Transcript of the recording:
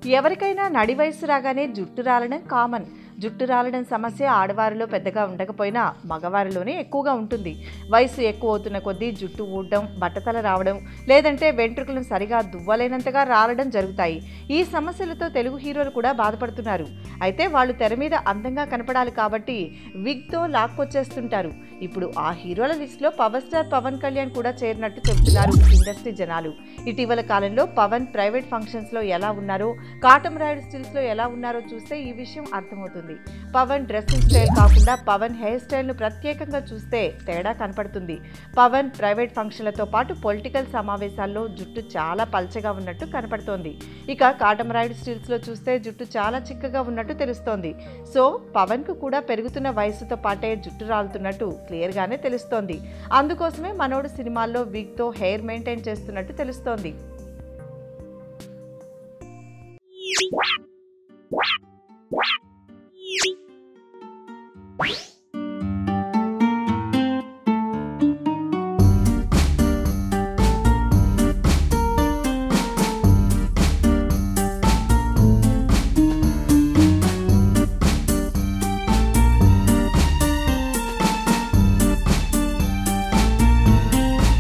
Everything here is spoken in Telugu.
ఎవరికైనా నడి వయసు రాగానే జుట్టు రాలడం కామన్ జుట్టు రాలడం సమస్య ఆడవారిలో పెద్దగా ఉండకపోయినా మగవారిలోనే ఎక్కువగా ఉంటుంది వయసు ఎక్కువ అవుతున్న కొద్దీ జుట్టు ఊడడం బట్టతల రావడం లేదంటే వెంట్రుకలను సరిగా దువ్వలేనంతగా రాలడం జరుగుతాయి ఈ సమస్యలతో తెలుగు హీరోలు కూడా బాధపడుతున్నారు అయితే వాళ్ళు తెర మీద అందంగా కనపడాలి కాబట్టి విగ్తో లాక్కొచ్చేస్తుంటారు ఇప్పుడు ఆ హీరోల లిస్టులో పవర్ స్టార్ పవన్ కళ్యాణ్ కూడా చేరినట్టు చెబుతున్నారు ఇండస్ట్రీ జనాలు ఇటీవల కాలంలో పవన్ ప్రైవేట్ ఫంక్షన్స్లో ఎలా ఉన్నారో కాటమరాయుడు స్టిల్స్లో ఎలా ఉన్నారో చూస్తే ఈ విషయం అర్థమవుతుంది పవన్ డ్రెస్సింగ్ స్టైల్ కాకుండా పవన్ హెయిర్ స్టైల్ను ప్రత్యేకంగా చూస్తే తేడా కనపడుతుంది పవన్ ప్రైవేట్ ఫంక్షన్లతో పాటు పొలిటికల్ సమావేశాల్లో జుట్టు చాలా పల్చగా ఉన్నట్టు కనపడుతోంది ఇక కాటమరాయుడు స్టిల్స్లో చూస్తే జుట్టు చాలా చిక్కగా ఉన్నట్టు తెలుస్తోంది సో పవన్కు కూడా పెరుగుతున్న వయసుతో పాటే జుట్టు రాలుతున్నట్టు క్లియర్గానే తెలుస్తోంది అందుకోసమే మనోడు సినిమాల్లో విగ్తో హెయిర్ మెయింటైన్ చేస్తున్నట్టు తెలుస్తోంది